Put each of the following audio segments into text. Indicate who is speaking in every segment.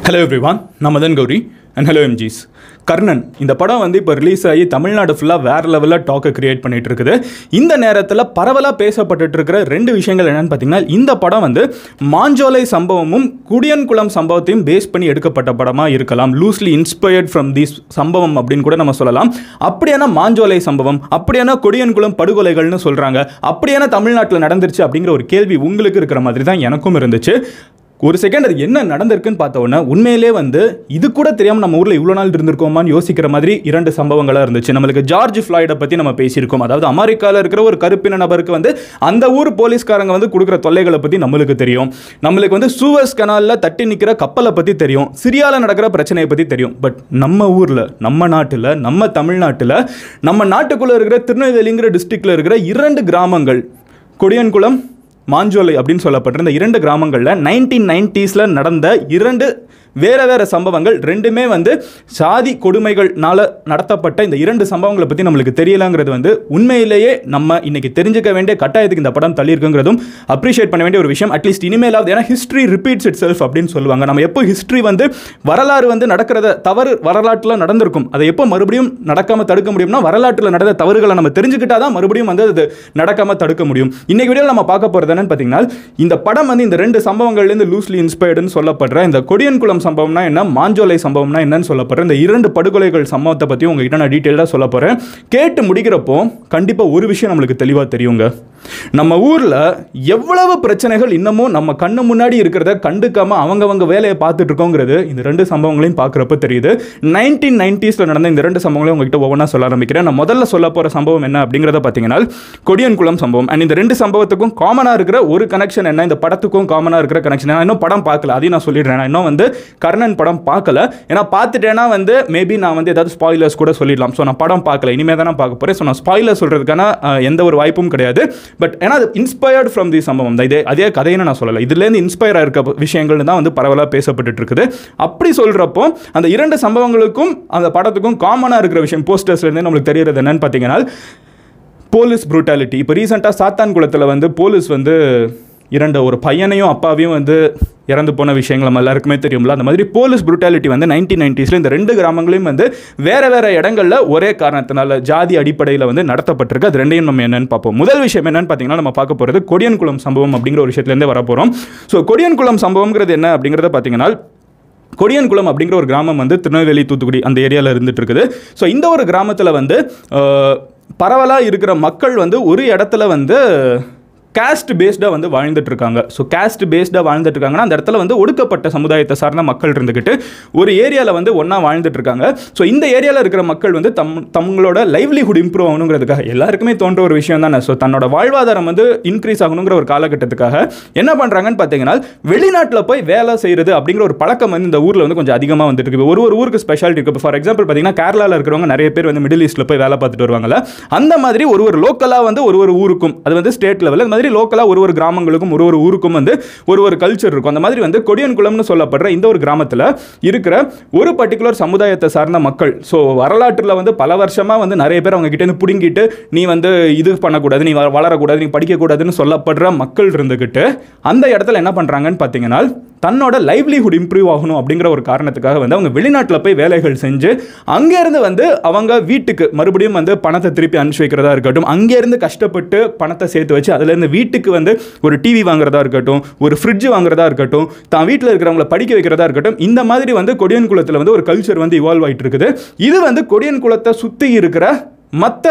Speaker 1: Hello everyone நான் Madan Gowri and hello எம்ஜிஸ் கர்ணன் இந்த படம் வந்து இப்போ ரிலீஸ் ஆகி தமிழ்நாடு ஃபுல்லாக வேறு லெவலில் டாக்கை கிரியேட் பண்ணிட்டு இருக்குது இந்த நேரத்தில் பரவலாக பேசப்பட்டுட்டு இருக்கிற ரெண்டு விஷயங்கள் என்னன்னு பார்த்தீங்கன்னா இந்த படம் வந்து மாஞ்சோலை சம்பவமும் குடியன்குளம் சம்பவத்தையும் பேஸ் பண்ணி எடுக்கப்பட்ட படமாக இருக்கலாம் லூஸ்லி இன்ஸ்பயர்ட் ஃப்ரம் திஸ் சம்பவம் அப்படின்னு கூட நம்ம சொல்லலாம் அப்படியான மாஞ்சோலை சம்பவம் அப்படியான கொடியன்குளம் படுகொலைகள்னு சொல்கிறாங்க அப்படியான தமிழ்நாட்டில் நடந்துருச்சு அப்படிங்கிற ஒரு கேள்வி உங்களுக்கு இருக்கிற மாதிரி தான் எனக்கும் இருந்துச்சு ஒரு செகண்ட் அது என்ன நடந்திருக்குன்னு பார்த்த உடனே உண்மையிலே வந்து இது கூட தெரியாமல் நம்ம ஊரில் இவ்வளோ நாள் இருந்திருக்கோமான்னு யோசிக்கிற மாதிரி இரண்டு சம்பவங்களாக இருந்துச்சு நம்மளுக்கு ஜார்ஜ் ஃப்ளாய்டை பற்றி நம்ம பேசியிருக்கோம் அதாவது அமெரிக்காவில் இருக்கிற ஒரு கருப்பின நபருக்கு வந்து அந்த ஊர் போலீஸ்காரங்க வந்து கொடுக்குற தொல்லைகளை பற்றி நம்மளுக்கு தெரியும் நம்மளுக்கு வந்து சூவஸ் கனாலில் தட்டி நிற்கிற கப்பலை பற்றி தெரியும் சிரியாவில் நடக்கிற பிரச்சனையை பற்றி தெரியும் பட் நம்ம ஊரில் நம்ம நாட்டில் நம்ம தமிழ்நாட்டில் நம்ம நாட்டுக்குள்ளே இருக்கிற திருநெல்வேலிங்கிற டிஸ்ட்ரிக்டில் இருக்கிற இரண்டு கிராமங்கள் கொடியன்குளம் மாஞ்சோலை அப்படின்னு சொல்லப்படுற இந்த இரண்டு கிராமங்களில் நைன்டீன் நைன்டிஸில் நடந்த இரண்டு வேற வேற சம்பவங்கள் ரெண்டுமே வந்து சாதி கொடுமைகள்னால நடத்தப்பட்ட இந்த இரண்டு சம்பவங்களை பற்றி நம்மளுக்கு தெரியலங்கிறது வந்து உண்மையிலேயே நம்ம இன்னைக்கு தெரிஞ்சுக்க வேண்டிய கட்டாயத்துக்கு இந்த படம் தள்ளியிருக்குங்கிறதும் அப்ரிஷியேட் பண்ண வேண்டிய ஒரு விஷயம் அட்லீஸ்ட் இனிமேலாவது ஏன்னா ஹிஸ்ட்ரி ரிப்பீட்ஸ் இட் செல்ஃப் அப்படின்னு சொல்லுவாங்க நம்ம எப்போ ஹிஸ்ட்ரி வந்து வரலாறு வந்து நடக்கிறத தவறு வரலாற்றில் நடந்திருக்கும் அதை எப்போ மறுபடியும் நடக்காமல் தடுக்க முடியும்னா வரலாற்றில் நடந்த தவறுகளை நம்ம தெரிஞ்சுக்கிட்டா தான் மறுபடியும் வந்து அது நடக்காமல் தடுக்க முடியும் இன்னைக்கு வீடியோவில் நம்ம பார்க்க போகிறது என்னன்னு பார்த்தீங்கன்னா இந்த படம் வந்து இந்த ரெண்டு சம்பவங்கள்லேருந்து லூஸ்லி இன்ஸ்பயர்டுன்னு சொல்லப்படுற இந்த கொடியன்குளம் சம்பவம்னா என்ன மாஞ்சோலை சம்பவம்னா என்னன்னு சொல்லப்படுற இந்த இரண்டு படுகொலைகள் சம்பவத்தை பற்றி உங்ககிட்ட நான் டீட்டெயிலாக சொல்ல போகிறேன் கேட்டு முடிக்கிறப்போ கண்டிப்பாக ஒரு விஷயம் நம்மளுக்கு தெளிவாக தெரியுங்க நம்ம ஊரில் எவ்வளவு பிரச்சனைகள் இன்னமும் நம்ம கண்ணு முன்னாடி இருக்கிறத கண்டுக்காம அவங்கவங்க வேலையை பார்த்துட்டு இருக்கோங்கிறது இந்த ரெண்டு சம்பவங்களையும் பார்க்குறப்ப தெரியுது நைன்டீன் நைன்டிஸில் நடந்த இந்த ரெண்டு சம்பவங்களையும் உங்ககிட்ட ஒவ்வொன்றா சொல்ல ஆரம்பிக்கிறேன் நான் முதல்ல சொல்ல போகிற சம்பவம் என்ன அப்படிங்கிறத பார்த்தீங்கன்னா கொடியன்குளம் சம்பவம் அண்ட் இந்த ரெண்டு சம்பவத்துக்கும் காமனாக இருக்கிற ஒரு கனெக்ஷன் என்ன இந்த படத்துக்கும் காமனாக இருக்கிற கனெக்ஷன் நான் இன்னும் படம் பார்க்கல அதையும் நான் சொல்லிடுறேன் நான் இன்னும் வந்து கர்ணன் படம் பார்க்கல ஏன்னா பார்த்துட்டேன்னா வந்து மேபி நான் வந்து ஏதாவது ஸ்பாயிலர்ஸ் கூட சொல்லிடலாம் ஸோ நான் படம் பார்க்கல இனிமேல் தான் நான் பார்க்க போகிறேன் ஸோ நான் ஸ்பாயிலர் சொல்கிறதுக்கான அஹ், எந்த ஒரு வாய்ப்பும் கிடையாது பட் ஏன்னா அது இன்ஸ்பயர்டு ஃப்ரம் தி சம்பவம் தான் இதே அதே கதைன்னு நான் சொல்லலை இதுலேருந்து இன்ஸ்பயர் இருக்க விஷயங்கள் தான் வந்து பரவலாக பேசப்பட்டுட்டு இருக்குது அப்படி சொல்கிறப்போ அந்த இரண்டு சம்பவங்களுக்கும் அந்த படத்துக்கும் காமனாக இருக்கிற விஷயம் போஸ்டர்ஸ்லேருந்து நம்மளுக்கு தெரியறது என்னன்னு பார்த்தீங்கன்னா போலீஸ் ப்ரூட்டாலிட்டி இப்போ ரீசெண்டாக சாத்தான்குளத்தில் வந்து போலீஸ் வந்து இரண்டு ஒரு பையனையும் அப்பாவையும் வந்து இறந்து போன விஷயங்கள் நம்ம எல்லாருக்குமே தெரியும்ல அந்த மாதிரி போலீஸ் ப்ரூட்டாலிட்டி வந்து நைன்டீன் நைன்டிஸில் இந்த ரெண்டு கிராமங்களையும் வந்து வேறு வேறு இடங்களில் ஒரே காரணத்தினால ஜாதி அடிப்படையில் வந்து நடத்தப்பட்டிருக்கு அது ரெண்டையும் நம்ம என்னன்னு பார்ப்போம் முதல் விஷயம் என்னன்னு பார்த்தீங்கன்னா நம்ம பார்க்க போகிறது கொடியன்குளம் சம்பவம் அப்படிங்கிற ஒரு விஷயத்துலேருந்தே வர போகிறோம் ஸோ கொடியன்குளம் சம்பவம்ங்கிறது என்ன அப்படிங்கிறத பார்த்தீங்கன்னா கொடியன்குளம் அப்படிங்கிற ஒரு கிராமம் வந்து திருநெல்வேலி தூத்துக்குடி அந்த ஏரியாவில் இருந்துட்டு இருக்குது ஸோ இந்த ஒரு கிராமத்தில் வந்து பரவலாக இருக்கிற மக்கள் வந்து ஒரு இடத்துல வந்து காஸ்ட் பேஸ்டாக வந்து வாழ்ந்துட்டு இருக்காங்க ஸோ காஸ்ட் பேஸ்டாக வாழ்ந்துட்டு இருக்காங்கன்னா அந்த இடத்துல வந்து ஒடுக்கப்பட்ட சமுதாயத்தை சார்ந்த மக்கள் இருந்துக்கிட்டு ஒரு ஏரியாவில் வந்து ஒன்றா வாழ்ந்துட்டு இருக்காங்க ஸோ இந்த ஏரியாவில் இருக்கிற மக்கள் வந்து தம் தங்களோட லைவ்லிஹுட் இம்ப்ரூவ் ஆகணுங்கிறதுக்காக எல்லாருக்குமே தோன்ற ஒரு விஷயம் தானே ஸோ தன்னோட வாழ்வாதாரம் வந்து இன்க்ரீஸ் ஆகணுங்கிற ஒரு காலகட்டத்துக்காக என்ன பண்ணுறாங்கன்னு பார்த்தீங்கன்னா வெளிநாட்டில் போய் வேலை செய்கிறது அப்படிங்கிற ஒரு பழக்கம் வந்து இந்த ஊரில் வந்து கொஞ்சம் அதிகமாக வந்துட்டு இருக்கு ஒரு ஒரு ஊருக்கு ஸ்பெஷாலிட்டி இருக்குது ஃபார் எக்ஸாம்பிள் பார்த்தீங்கன்னா கேரளாவில் இருக்கிறவங்க நிறைய பேர் வந்து மிடில் ஈஸ்ட்டில் போய் வேலை பார்த்துட்டு வருவாங்கல்ல அந்த மாதிரி ஒரு ஒரு லோக்கலாக வந்து ஒரு ஒரு ஊருக்கும் அது வந்து ஸ்டேட் லெவலில் இந்த மாதிரி லோக்கலாக ஒரு ஒரு கிராமங்களுக்கும் ஒரு ஒரு ஊருக்கும் வந்து ஒரு ஒரு கல்ச்சர் இருக்கும் அந்த மாதிரி வந்து கொடியன்குளம்னு சொல்லப்படுற இந்த ஒரு கிராமத்தில் இருக்கிற ஒரு பர்டிகுலர் சமுதாயத்தை சார்ந்த மக்கள் ஸோ வரலாற்றில் வந்து பல வருஷமாக வந்து நிறைய பேர் அவங்க கிட்டேருந்து பிடுங்கிட்டு நீ வந்து இது பண்ணக்கூடாது நீ வ- வளரக்கூடாது நீ படிக்கக்கூடாதுன்னு சொல்லப்படுற மக்கள் இருந்துக்கிட்டு அந்த இடத்துல என்ன பண்ணுறாங்கன்னு பார்த்தீங்கன்னா தன்னோட லைவ்லிஹுட் இம்ப்ரூவ் ஆகணும் அப்படிங்கிற ஒரு காரணத்துக்காக வந்து அவங்க வெளிநாட்டில் போய் வேலைகள் செஞ்சு அங்கேருந்து வந்து அவங்க வீட்டுக்கு மறுபடியும் வந்து பணத்தை திருப்பி அனுப்பிச்சு வைக்கிறதா இருக்கட்டும் அங்கேருந்து கஷ்டப்பட்டு பணத்தை சேர்த்து வச்சு அதுலேருந்து வீட்டுக்கு வந்து ஒரு டிவி வாங்குறதா இருக்கட்டும் ஒரு ஃப்ரிட்ஜ் வாங்குறதா இருக்கட்டும் தான் வீட்டில் இருக்கிறவங்கள படிக்க வைக்கிறதா இருக்கட்டும் இந்த மாதிரி வந்து கொடியன் குளத்தில் வந்து ஒரு கல்ச்சர் வந்து இவால்வ் ஆயிட்டு இருக்குது இது வந்து கொடியன் குளத்தை சுற்றி இருக்கிற மற்ற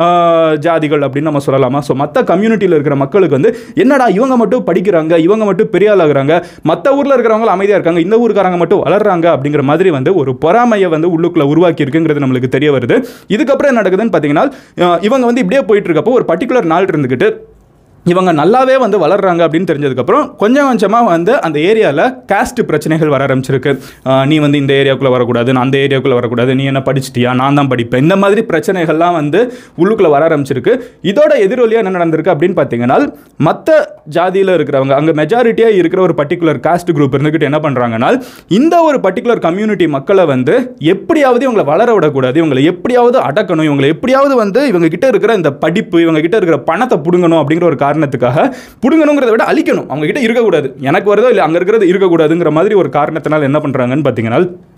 Speaker 1: ஜாதிகள் அப்படின்னு நம்ம சொல்லலாமா ஸோ மற்ற கம்யூனிட்டியில் இருக்கிற மக்களுக்கு வந்து என்னடா இவங்க மட்டும் படிக்கிறாங்க இவங்க மட்டும் பெரிய ஆள் ஆகுறாங்க மற்ற ஊரில் இருக்கிறவங்க அமைதியாக இருக்காங்க இந்த ஊருக்காரங்க மட்டும் வளர்றாங்க அப்படிங்கிற மாதிரி வந்து ஒரு பொறாமையை வந்து உள்ளுக்குள்ள உருவாக்கி இருக்குங்கிறது நம்மளுக்கு தெரிய வருது இதுக்கப்புறம் என்ன நடக்குதுன்னு பார்த்தீங்கன்னா அஹ், இவங்க வந்து இப்படியே போயிட்டு இருக்கப்போ ஒரு பர்டிகுலர் நாள் இருந்துக்கிட்டு இவங்க நல்லாவே வந்து வளர்றாங்க அப்படின்னு தெரிஞ்சதுக்கப்புறம் கொஞ்சம் கொஞ்சமாக வந்து அந்த ஏரியாவில் காஸ்ட் பிரச்சனைகள் வர ஆரம்பிச்சிருக்கு ஆஹ் நீ வந்து இந்த ஏரியாவுக்குள்ளே வரக்கூடாது நான் அந்த ஏரியாவுக்குள்ளே வரக்கூடாது நீ என்ன படிச்சிட்டியா நான் தான் படிப்பேன் இந்த மாதிரி பிரச்சனைகள்லாம் வந்து உள்ளுக்குள்ளே வர ஆரம்பிச்சிருக்கு இதோட எதிரொலியாக என்ன நடந்திருக்கு அப்படின்னு பார்த்தீங்கன்னா மற்ற ஜாதியில் இருக்கிறவங்க அங்கே மெஜாரிட்டியாக இருக்கிற ஒரு பர்டிகுலர் காஸ்ட் குரூப் இருந்துக்கிட்டு என்ன பண்ணுறாங்கன்னா இந்த ஒரு பர்டிகுலர் கம்யூனிட்டி மக்களை வந்து எப்படியாவது இவங்களை வளர விடக்கூடாது இவங்களை எப்படியாவது அடக்கணும் இவங்களை எப்படியாவது வந்து இவங்க கிட்ட இருக்கிற இந்த படிப்பு இவங்க கிட்ட இருக்கிற பணத்தை பிடுங்கணும் அப்படிங்கிற ஒரு காரணம் காரணத்துக்காக பிடுங்கணுங்கிறத விட அழிக்கணும் அவங்க கிட்ட இருக்கக்கூடாது எனக்கு வருதோ இல்லை அங்கே இருக்கிறது இருக்கக்கூடாதுங்கிற மாதிரி ஒரு காரணத்தினால என்ன பண்ணுறாங்கன்னு பார்த்தீங்கன்னா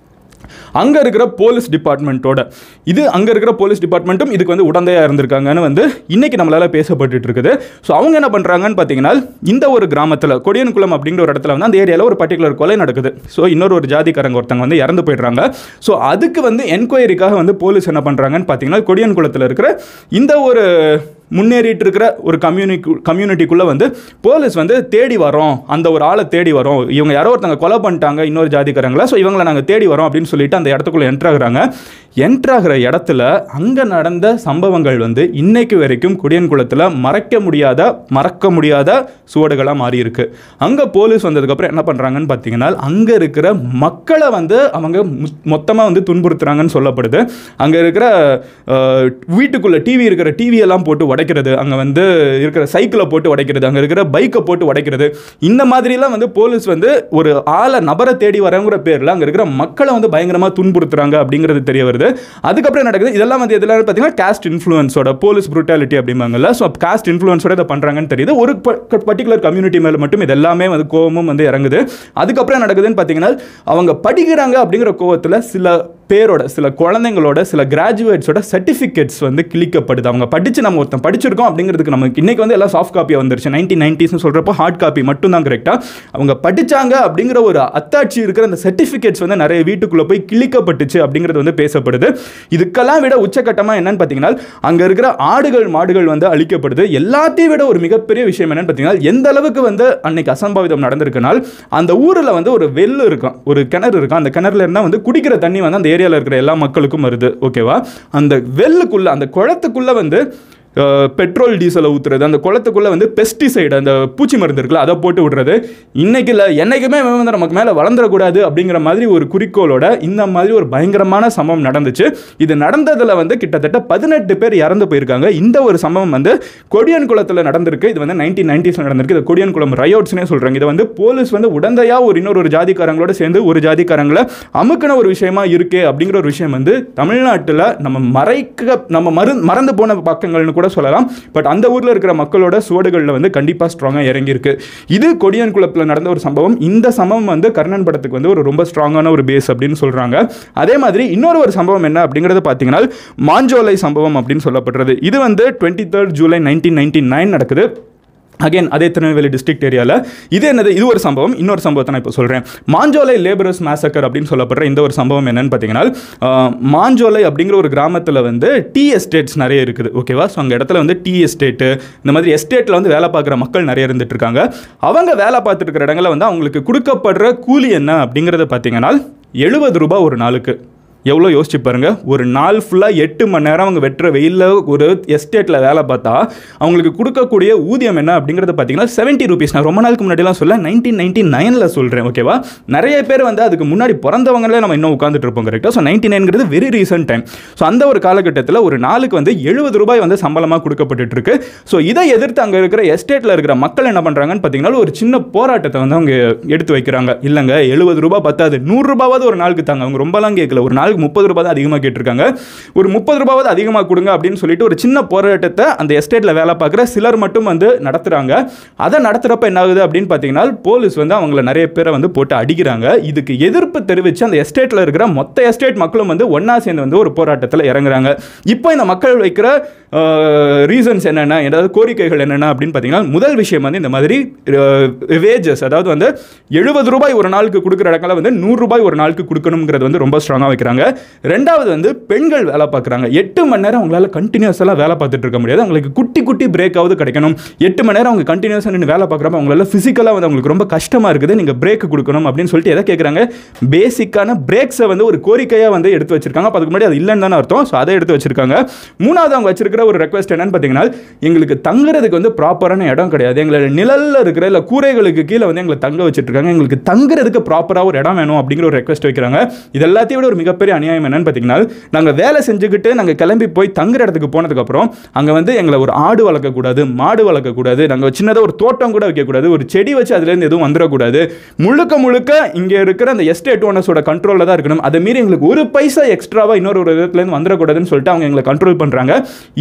Speaker 1: அங்கே இருக்கிற போலீஸ் டிபார்ட்மெண்ட்டோட இது அங்கே இருக்கிற போலீஸ் டிபார்ட்மெண்ட்டும் இதுக்கு வந்து உடந்தையாக இருந்திருக்காங்கன்னு வந்து இன்னைக்கு நம்மளால பேசப்பட்டுட்டு இருக்குது ஸோ அவங்க என்ன பண்ணுறாங்கன்னு பார்த்தீங்கன்னா இந்த ஒரு கிராமத்தில் கொடியன்குளம் அப்படிங்கிற ஒரு இடத்துல வந்து அந்த ஏரியாவில் ஒரு பர்டிகுலர் கொலை நடக்குது ஸோ இன்னொரு ஒரு ஜாதிக்காரங்க ஒருத்தங்க வந்து இறந்து போயிடுறாங்க ஸோ அதுக்கு வந்து என்கொயரிக்காக வந்து போலீஸ் என்ன பண்ணுறாங்கன்னு பார்த்தீங்கன்னா கொடியன்குளத்தில் இருக்கிற இந்த ஒரு முன்னேறிட்டு இருக்கிற ஒரு கம்யூனி கம்யூனிட்டிக்குள்ளே வந்து போலீஸ் வந்து தேடி வரோம் அந்த ஒரு ஆளை தேடி வரோம் இவங்க யாரோ ஒருத்தங்க கொலை பண்ணிட்டாங்க இன்னொரு ஜாதிக்காரங்களா ஸோ இவங்களை நாங்கள் தேடி வரோம் அப்படின்னு சொல்லிட்டு அந்த இடத்துக்குள்ளே என்ட்ரு ஆகுறாங்க என்ட்ரு ஆகிற இடத்துல அங்கே நடந்த சம்பவங்கள் வந்து இன்னைக்கு வரைக்கும் குடியன்குளத்தில் மறைக்க முடியாத மறக்க முடியாத சுவடுகளாக மாறி இருக்கு அங்கே போலீஸ் வந்ததுக்கப்புறம் என்ன பண்ணுறாங்கன்னு பார்த்தீங்கன்னா அங்கே இருக்கிற மக்களை வந்து அவங்க மொத்தமாக வந்து துன்புறுத்துறாங்கன்னு சொல்லப்படுது அங்கே இருக்கிற அஹ், வீட்டுக்குள்ள டிவி இருக்கிற டிவி எல்லாம் போட்டு உடைக்கிறது அங்கே வந்து இருக்கிற சைக்கிளை போட்டு உடைக்கிறது அங்கே இருக்கிற பைக்கை போட்டு உடைக்கிறது இந்த மாதிரிலாம் வந்து போலீஸ் வந்து ஒரு ஆளை நபரை தேடி வரங்கிற பேரில் அங்கே இருக்கிற மக்களை வந்து பயங்கரமாக துன்புறுத்துறாங்க அப்படிங்கிறது தெரிய வருது அதுக்கப்புறம் என்ன நடக்குது இதெல்லாம் வந்து இதெல்லாம் பார்த்தீங்கன்னா காஸ்ட் இன்ஃப்ளூயன்ஸோட போலீஸ் ப்ரூட்டாலிட்டி அப்படிம்பாங்கல்ல ஸோ காஸ்ட் இன்ஃப்ளூயன்ஸோட இதை பண்ணுறாங்கன்னு தெரியுது ஒரு பர்டிகுலர் கம்யூனிட்டி மேலே மட்டும் இது எல்லாமே வந்து கோவமும் வந்து இறங்குது அதுக்கப்புறம் என்ன நடக்குதுன்னு பார்த்தீங்கன்னா அவங்க படிக்கிறாங்க அப்படிங்கிற கோவத்தில் சில பேரோட சில குழந்தைங்களோட சில கிராஜுவேட்ஸோட சர்டிஃபிகேட்ஸ் வந்து கிளிக்கப்படுது அவங்க படித்து நம்ம ஒருத்தன் படிச்சிருக்கோம் அப்படிங்கிறதுக்கு நமக்கு இன்னைக்கு வந்து எல்லாம் சாஃப்ட் காப்பியாக வந்துருச்சு நைன்டீன் நைன்டிஸ்னு சொல்கிறப்போ ஹார்ட் காப்பி மட்டும் தான் கரெக்டாக அவங்க படிச்சாங்க அப்படிங்கிற ஒரு அத்தாட்சி இருக்கிற அந்த சர்டிஃபிகேட்ஸ் வந்து நிறைய வீட்டுக்குள்ளே போய் கிளிக்கப்பட்டுச்சு அப்படிங்கிறது வந்து பேசப்படுது இதுக்கெல்லாம் விட உச்சக்கட்டமாக என்னன்னு பார்த்தீங்கன்னா அங்கே இருக்கிற ஆடுகள் மாடுகள் வந்து அழிக்கப்படுது எல்லாத்தையும் விட ஒரு மிகப்பெரிய விஷயம் என்னன்னு பார்த்தீங்கன்னா எந்த அளவுக்கு வந்து அன்னைக்கு அசம்பாவிதம் நடந்திருக்குனால் அந்த ஊரில் வந்து ஒரு வெள்ளு இருக்கும் ஒரு கிணறு இருக்கும் அந்த கிணறுல இருந்தால் வந்து குடிக்கிற தண்ணி வந்து அந்த ஏரியாவில் இருக்கிற எல்லா மக்களுக்கும் வருது ஓகேவா அந்த வெள்ளுக்குள்ள அந்த குளத்துக்குள்ள வந்து அஹ், பெட்ரோல் டீசலை ஊற்றுறது அந்த குளத்துக்குள்ளே வந்து பெஸ்டிசைடு அந்த பூச்சி மருந்து இருக்குல்ல அதை போட்டு விடுறது இன்னைக்கு இல்லை என்னைக்குமே இவன் வந்து நமக்கு மேலே வளர்ந்துடக்கூடாது அப்படிங்கிற மாதிரி ஒரு குறிக்கோளோட இந்த மாதிரி ஒரு பயங்கரமான சம்பவம் நடந்துச்சு இது நடந்ததில் வந்து கிட்டத்தட்ட பதினெட்டு பேர் இறந்து போயிருக்காங்க இந்த ஒரு சம்பவம் வந்து கொடியன் குளத்தில் நடந்திருக்கு இது வந்து நைன்டீன் நைன்டிஸில் நடந்திருக்கு இது கொடியன் குளம் ரயோட்ஸ்னே சொல்கிறாங்க இது வந்து போலீஸ் வந்து உடந்தையாக ஒரு இன்னொரு ஒரு ஜாதிக்காரங்களோட சேர்ந்து ஒரு ஜாதிக்காரங்களை அமுக்கின ஒரு விஷயமா இருக்கு அப்படிங்கிற ஒரு விஷயம் வந்து தமிழ்நாட்டில் நம்ம மறைக்க நம்ம மறு மறந்து போன பக்கங்கள்னு கூட சொல்லலாம் பட் அந்த ஊரில் இருக்கிற மக்களோட சுவடுகளில் வந்து கண்டிப்பாக ஸ்ட்ராங்காக இறங்கியிருக்கு இது கொடியன் குளத்தில் நடந்த ஒரு சம்பவம் இந்த சம்பவம் வந்து கர்ணன் படத்துக்கு வந்து ஒரு ரொம்ப ஸ்ட்ராங்கான ஒரு பேஸ் அப்படின்னு சொல்கிறாங்க அதே மாதிரி இன்னொரு ஒரு சம்பவம் என்ன அப்படிங்கிறது பார்த்தீங்கன்னா மாஞ்சோலை சம்பவம் அப்படின்னு சொல்லப்படுறது இது வந்து twenty third July nineteen ninety nine நடக்குது அகைன் அதே திருநெல்வேலி டிஸ்ட்ரிக்ட் ஏரியாவில் இது என்னது இது ஒரு சம்பவம் இன்னொரு சம்பவத்தை நான் இப்போ சொல்கிறேன் மாஞ்சோலை லேபரர்ஸ் மேசக்கர் அப்படின்னு சொல்லப்படுற இந்த ஒரு சம்பவம் என்னன்னு பார்த்தீங்கன்னா ஆஹ், மாஞ்சோலை அப்படிங்கிற ஒரு கிராமத்தில் வந்து டீ எஸ்டேட்ஸ் நிறைய இருக்குது ஓகேவா ஸோ அங்கே இடத்துல வந்து டீ எஸ்டேட்டு இந்த மாதிரி எஸ்டேட்டில் வந்து வேலை பார்க்குற மக்கள் நிறைய இருந்துட்டு இருக்காங்க அவங்க வேலை பார்த்துட்டு இருக்கிற இடங்களில் வந்து அவங்களுக்கு கொடுக்கப்படுற கூலி என்ன அப்படிங்கிறத பார்த்தீங்கன்னா எழுபது ரூபாய் ஒரு நாளுக்கு எவ்வளோ யோசிச்சு பாருங்க ஒரு நாள் ஃபுல்லாக எட்டு மணி நேரம் அவங்க வெட்டுற வெயிலில் ஒரு எஸ்டேட்டில் வேலை பார்த்தா அவங்களுக்கு கொடுக்கக்கூடிய ஊதியம் என்ன அப்படிங்கிறத பார்த்தீங்கன்னா செவன்ட்டி ருபீஸ் நான் ரொம்ப நாளுக்கு முன்னாடிலாம் சொல்ல நைன்டீன் நைன்டி நைனில் சொல்கிறேன் ஓகேவா நிறைய பேர் வந்து அதுக்கு முன்னாடி பிறந்தவங்களே நம்ம இன்னும் உட்காந்துட்டு இருப்போம் கரெக்டாக ஸோ நைன்டி நைன்கிறது வெரி ரீசன்ட் டைம் ஸோ அந்த ஒரு காலகட்டத்தில் ஒரு நாளுக்கு வந்து எழுபது ரூபாய் வந்து சம்பளமாக கொடுக்கப்பட்டுட்டு இருக்கு ஸோ இதை எதிர்த்து அங்கே இருக்கிற எஸ்டேட்டில் இருக்கிற மக்கள் என்ன பண்ணுறாங்கன்னு பார்த்தீங்கன்னா ஒரு சின்ன போராட்டத்தை வந்து அவங்க எடுத்து வைக்கிறாங்க இல்லைங்க எழுபது ரூபாய் பத்தாது நூறு ரூபாவது ஒரு நாளுக்கு தாங்க அவங்க ரொம்பலாம் கேட்கல ஒரு நாளுக்கு முப்பது ரூபாய் தான் அதிகமாக கேட்டிருக்காங்க ஒரு முப்பது ரூபாவது அதிகமாக கொடுங்க அப்படின்னு சொல்லிட்டு ஒரு சின்ன போராட்டத்தை அந்த எஸ்டேட்டில் வேலை பார்க்குற சிலர் மட்டும் வந்து நடத்துகிறாங்க அதை நடத்துகிறப்ப என்ன ஆகுது அப்படின்னு பார்த்தீங்கன்னா போலீஸ் வந்து அவங்கள நிறைய பேரை வந்து போட்டு அடிக்கிறாங்க இதுக்கு எதிர்ப்பு தெரிவித்து அந்த எஸ்டேட்டில் இருக்கிற மொத்த எஸ்டேட் மக்களும் வந்து ஒன்றா சேர்ந்து வந்து ஒரு போராட்டத்தில் இறங்குறாங்க இப்போ இந்த மக்கள் வைக்கிற ரீசன்ஸ் என்னென்ன ஏதாவது கோரிக்கைகள் என்னென்ன அப்படின்னு பார்த்தீங்கன்னா முதல் விஷயம் வந்து இந்த மாதிரி வேஜஸ் அதாவது வந்து எழுபது ரூபாய் ஒரு நாளுக்கு கொடுக்குற இடங்கள வந்து நூறு ரூபாய் ஒரு நாளுக்கு கொடுக்கணுங்கிறது வந்து ரொம்ப ஸ்ட்ராங்காக வைக்கிறாங்க ரெண்டாவது வந்து பெண்கள் வேலை பார்க்குறாங்க எட்டு மணி நேரம் அவங்களால கண்டினியூஸாக வேலை பார்த்துட்டு இருக்க முடியாது அவங்களுக்கு குட்டி குட்டி பிரேக்காவது கிடைக்கணும் எட்டு மணி நேரம் அவங்க கண்டினியூஸாக நின்று வேலை பார்க்குறப்ப அவங்களால ஃபிசிக்கலாக வந்து அவங்களுக்கு ரொம்ப கஷ்டமாக இருக்குது நீங்கள் பிரேக் கொடுக்கணும் அப்படின்னு சொல்லிட்டு எதை கேட்குறாங்க பேசிக்கான பிரேக்ஸை வந்து ஒரு கோரிக்கையாக வந்து எடுத்து வச்சிருக்காங்க அப்ப அதுக்கு முன்னாடி அது இல்லைன்னு தானே அர்த்தம் ஸோ அதை எடுத்து வச்சிருக்காங்க மூணாவது அவங்க வச்சிருக்கிற ஒரு ரெக்வஸ்ட் என்னன்னு பார்த்தீங்கன்னா எங்களுக்கு தங்குறதுக்கு வந்து ப்ராப்பரான இடம் கிடையாது எங்களோட நிழல்ல இருக்கிற இல்லை கூரைகளுக்கு கீழே வந்து எங்களை தங்க வச்சிட்டு இருக்காங்க எங்களுக்கு தங்குறதுக்கு ப்ராப்பராக ஒரு இடம் வேணும் அப்படிங்கிற ஒரு ரெக்வஸ்ட் வைக்கிறாங்க இது எல்லாத்தையும் விட ஒரு மிகப்பெரிய அநியாயம் என்னன்னு பார்த்தீங்கன்னா நாங்கள் வேலை செஞ்சுக்கிட்டு நாங்கள் கிளம்பி போய் தங்குற இடத்துக்கு போனதுக்கப்புறம் அங்கே வந்து எங்களை ஒரு ஆடு வளர்க்கக்கூடாது மாடு வளர்க்கக்கூடாது நாங்கள் சின்னதாக ஒரு தோட்டம் கூட வைக்கக்கூடாது ஒரு செடி வச்சு அதுலேருந்து எதுவும் வந்துடக்கூடாது முழுக்க முழுக்க இங்கே இருக்கிற அந்த எஸ்டேட் ஓனர்ஸோட கண்ட்ரோலில் தான் இருக்கணும் அதை மீறி எங்களுக்கு ஒரு பைசா எக்ஸ்ட்ராவாக இன்னொரு ஒரு விதத்துலேருந்து வந்துடக்கூடாதுன்னு சொல்லிட்டு அவங்க எங்களை கண்ட்ரோல் பண்ணுறாங்க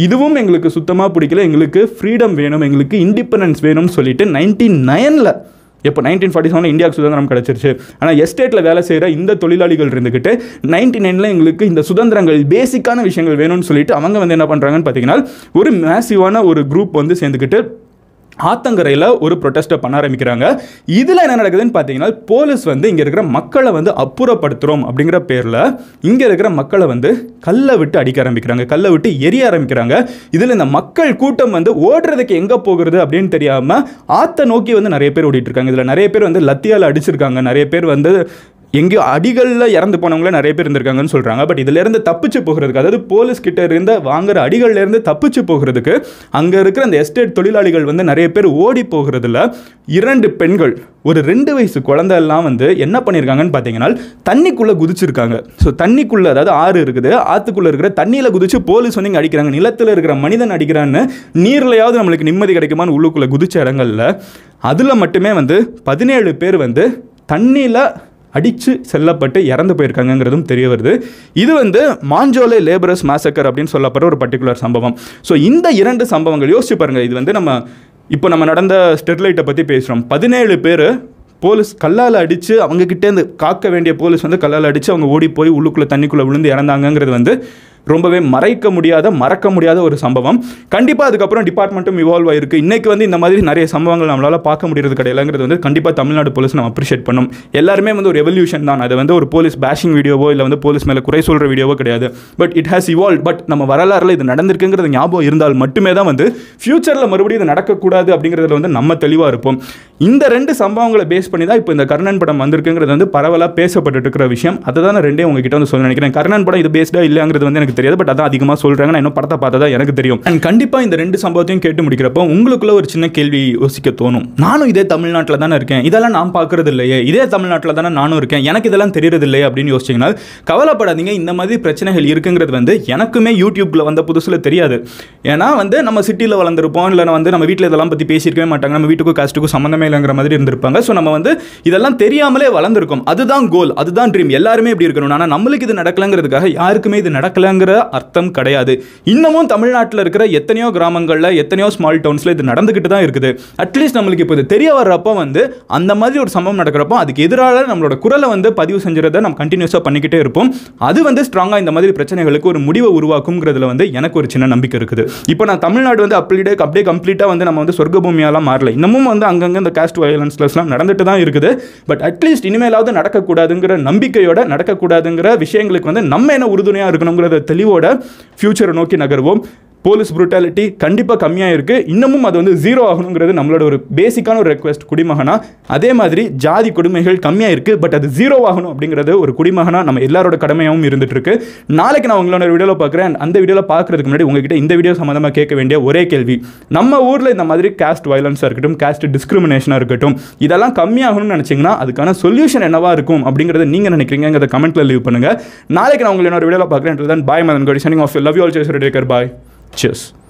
Speaker 1: இதுவும் எங்களுக்கு சுத்தமாக பிடிக்கல எங்களுக்கு ஃப்ரீடம் வேணும் எங்களுக்கு இண்டிபெண்டன்ஸ் வேணும்னு சொல்லிட்டு நைன்டி நைனில் இப்போ நைன்டீன் ஃபார்ட்டி செவனில் இந்தியாவுக்கு சுதந்திரம் கிடச்சிருச்சு ஆனால் எஸ்டேட்டில் வேலை செய்கிற இந்த தொழிலாளிகள் இருந்துக்கிட்டு நைன்டி நைனில் எங்களுக்கு இந்த சுதந்திரங்கள் பேசிக்கான விஷயங்கள் வேணும்னு சொல்லிட்டு அவங்க வந்து என்ன பண்ணுறாங்கன்னு பார்த்தீங்கன்னா ஒரு மேசிவான ஒரு குரூப் வந்து சேர்ந்துக்கிட்டு ஆத்தங்கரையில் ஒரு ப்ரொட்டஸ்ட்டை பண்ண ஆரம்பிக்கிறாங்க இதில் என்ன நடக்குதுன்னு பார்த்தீங்கன்னா போலீஸ் வந்து இங்கே இருக்கிற மக்களை வந்து அப்புறப்படுத்துகிறோம் அப்படிங்கிற பேரில் இங்கே இருக்கிற மக்களை வந்து கல்லை விட்டு அடிக்க ஆரம்பிக்கிறாங்க கல்லை விட்டு எரிய ஆரம்பிக்கிறாங்க இதில் இந்த மக்கள் கூட்டம் வந்து ஓடுறதுக்கு எங்கே போகிறது அப்படின்னு தெரியாமல் ஆற்றை நோக்கி வந்து நிறைய பேர் ஓடிட்டு இருக்காங்க இதில் நிறைய பேர் வந்து லத்தியால் அடிச்சிருக்காங்க நிறைய பேர் வந்து எங்கேயோ அடிகளில் இறந்து போனவங்களே நிறைய பேர் இருந்திருக்காங்கன்னு சொல்கிறாங்க பட் இதிலேருந்து தப்பிச்சு போகிறதுக்கு அதாவது போலீஸ் கிட்ட இருந்த வாங்குற அடிகள்லேருந்து தப்பிச்சு போகிறதுக்கு அங்கே இருக்கிற அந்த எஸ்டேட் தொழிலாளிகள் வந்து நிறைய பேர் ஓடி போகிறதுல இரண்டு பெண்கள் ஒரு ரெண்டு வயசு குழந்தை எல்லாம் வந்து என்ன பண்ணியிருக்காங்கன்னு பார்த்தீங்கன்னா தண்ணிக்குள்ளே குதிச்சிருக்காங்க ஸோ தண்ணிக்குள்ளே அதாவது ஆறு இருக்குது ஆற்றுக்குள்ளே இருக்கிற தண்ணியில் குதிச்சு போலீஸ் வந்து இங்கே அடிக்கிறாங்க நிலத்தில் இருக்கிற மனிதன் அடிக்கிறான்னு நீர்லையாவது நம்மளுக்கு நிம்மதி கிடைக்குமான்னு உள்ளுக்குள்ளே குதிச்ச இடங்கள்ல அதில் மட்டுமே வந்து பதினேழு பேர் வந்து தண்ணியில் அடித்து செல்லப்பட்டு இறந்து போயிருக்காங்கங்கிறதும் தெரிய வருது இது வந்து மாஞ்சோலை லேபரஸ் மேசக்கர் அப்படின்னு சொல்லப்படுற ஒரு பர்டிகுலர் சம்பவம் ஸோ இந்த இரண்டு சம்பவங்கள் யோசிச்சு பாருங்க இது வந்து நம்ம இப்போ நம்ம நடந்த ஸ்டெர்லைட்டை பற்றி பேசுகிறோம் பதினேழு பேர் போலீஸ் கல்லால் அடித்து அவங்கக்கிட்டேருந்து காக்க வேண்டிய போலீஸ் வந்து கல்லால் அடித்து அவங்க ஓடி போய் உள்ளுக்குள்ளே தண்ணிக்குள்ளே விழுந்து இறந்தாங்கங்கிறது வந்து ரொம்பவே மறைக்க முடியாத மறக்க முடியாத ஒரு சம்பவம் கண்டிப்பாக அதுக்கப்புறம் டிபார்ட்மெண்ட்டும் இவால்வ் ஆயிருக்கு இன்னைக்கு வந்து இந்த மாதிரி நிறைய சம்பவங்கள் நம்மளால் பார்க்க முடியறது கிடையாதுங்கிறது வந்து கண்டிப்பாக தமிழ்நாடு போலீஸ் நம்ம அப்ரிஷியேட் பண்ணும் எல்லாருமே வந்து ஒரு எவல்யூஷன் தான் அது வந்து ஒரு போலீஸ் பேஷிங் வீடியோவோ இல்லை வந்து போலீஸ் மேலே குறை சொல்கிற வீடியோவோ கிடையாது but it has evolve but நம்ம வரலாறுல இது நடந்திருக்குங்கிறது ஞாபகம் இருந்தால் மட்டுமே தான் வந்து ஃபியூச்சரில் மறுபடியும் இது நடக்கக்கூடாது அப்படிங்கிறதுல வந்து நம்ம தெளிவாக இருப்போம் இந்த ரெண்டு சம்பவங்களை பேஸ் பண்ணி தான் இப்போ இந்த கர்ணன் படம் வந்திருக்குங்கிறது வந்து பரவலாக பேசப்பட்டு இருக்கிற விஷயம் அதை தான் நான் ரெண்டே உங்ககிட்ட வந்து சொல்ல நினைக்கிறேன் கர்ணன் படம் இது பேஸ்டாக இல்லைங்கிறது வந்து எனக்கு தெரியாது பட் அதான் அதிகமாக சொல்கிறாங்க நான் இன்னும் படத்தை பார்த்தா தான் எனக்கு தெரியும் அண்ட் கண்டிப்பாக இந்த ரெண்டு சம்பவத்தையும் கேட்டு முடிக்கிறப்போ உங்களுக்குள்ள ஒரு சின்ன கேள்வி யோசிக்க தோணும் நானும் இதே தமிழ்நாட்டில் தானே இருக்கேன் இதெல்லாம் நான் பார்க்கறது இல்லையே இதே தமிழ்நாட்டில் தானே நானும் இருக்கேன் எனக்கு இதெல்லாம் தெரியறது இல்லையே அப்படின்னு யோசிச்சிங்கன்னா கவலைப்படாதீங்க இந்த மாதிரி பிரச்சனைகள் இருக்குங்கிறது வந்து எனக்குமே யூடியூப்பில் வந்த புதுசில் தெரியாது ஏன்னா வந்து நம்ம சிட்டியில் வளர்ந்துருப்போம் இல்லை வந்து நம்ம வீட்டில் இதெல்லாம் பற்றி பேசியிருக்கவே மாட்டாங்க நம்ம வீட்டுக்கும் காஸ்ட்டுக்கும் சம்மந்தமே இல்லைங்கிற மாதிரி இருந்திருப்பாங்க ஸோ நம்ம வந்து இதெல்லாம் தெரியாமலே வளர்ந்துருக்கோம் அதுதான் கோல் அதுதான் ட்ரீம் எல்லாருமே இப்படி இருக்கணும் ஆனால் நம்மளுக்கு இது நடக்கலங்கிறதுக்காக யாருக்குமே இது நடக்கலங்கிற அர்த்தம் கிடையாது இன்னமும் தமிழ்நாட்டில் இருக்கிற எத்தனையோ கிராமங்களில் எத்தனையோ ஸ்மால் டவுன்ஸில் இது நடந்துக்கிட்டு தான் இருக்குது அட்லீஸ்ட் நம்மளுக்கு இப்போ இது தெரிய வர்றப்போ வந்து அந்த மாதிரி ஒரு சம்பவம் நடக்கிறப்போ அதுக்கு எதிராக நம்மளோட குரலை வந்து பதிவு செஞ்சுறதை நம்ம கண்டினியூஸாக பண்ணிக்கிட்டே இருப்போம் அது வந்து ஸ்ட்ராங்காக இந்த மாதிரி பிரச்சனைகளுக்கு ஒரு முடிவை உருவாக்குங்கிறதுல வந்து எனக்கு ஒரு சின்ன நம்பிக்கை இருக்குது இப்போ நான் தமிழ்நாடு வந்து அப்படியே அப்படியே கம்ப்ளீட்டாக வந்து நம்ம வந்து சொர்க்க பூமியாலாம் மாறல இன்னமும் வந்து அங்கங்கே இந்த காஸ்ட் வயலன்ஸ்லாம் நடந்துட்டு தான் இருக்குது பட் அட்லீஸ்ட் இனிமேலாவது நடக்கக்கூடாதுங்கிற நம்பிக்கையோட நடக்கக்கூடாதுங்கிற விஷயங்களுக்கு வந்து நம்ம என்ன உறுதுணையாக இருக்கணுங்கிறத தெளிவோட ஃப்யூச்சரை நோக்கி நகர்வோம் போலீஸ் ப்ரூட்டாலிட்டி கண்டிப்பாக கம்மியாக இருக்குது இன்னமும் அது வந்து ஜீரோ ஆகணுங்கிறது நம்மளோட ஒரு பேசிக்கான ஒரு ரெக்வெஸ்ட் குடிமகனா அதே மாதிரி ஜாதி கொடுமைகள் கம்மியாக இருக்குது பட் அது ஜீரோ ஆகணும் அப்படிங்கிறது ஒரு குடிமகனா நம்ம எல்லாரோட கடமையாகவும் இருந்துட்டு இருக்கு நாளைக்கு நான் உங்களோட வீடியோவில் பார்க்குறேன் அந்த வீடியோவில் பார்க்குறதுக்கு முன்னாடி உங்ககிட்ட இந்த வீடியோ சம்மந்தமாக கேட்க வேண்டிய ஒரே கேள்வி நம்ம ஊரில் இந்த மாதிரி காஸ்ட் வயலன்ஸாக இருக்கட்டும் காஸ்ட் டிஸ்கிரிமினேஷனாக இருக்கட்டும் இதெல்லாம் கம்மியாகணும்னு நினச்சிங்கன்னா அதுக்கான சொல்யூஷன் என்னவா இருக்கும் அப்படிங்கிறத நீங்கள் நினைக்கிறீங்கிறத கமெண்ட்டில் லீவ் பண்ணுங்கள் நாளைக்கு நான் உங்களை இன்னொரு வீடியோவில் பார்க்குறேன் தான் பாய் மதன் கோடி signing off love you all சேஸ் டேக்கர் பாய் Cheers.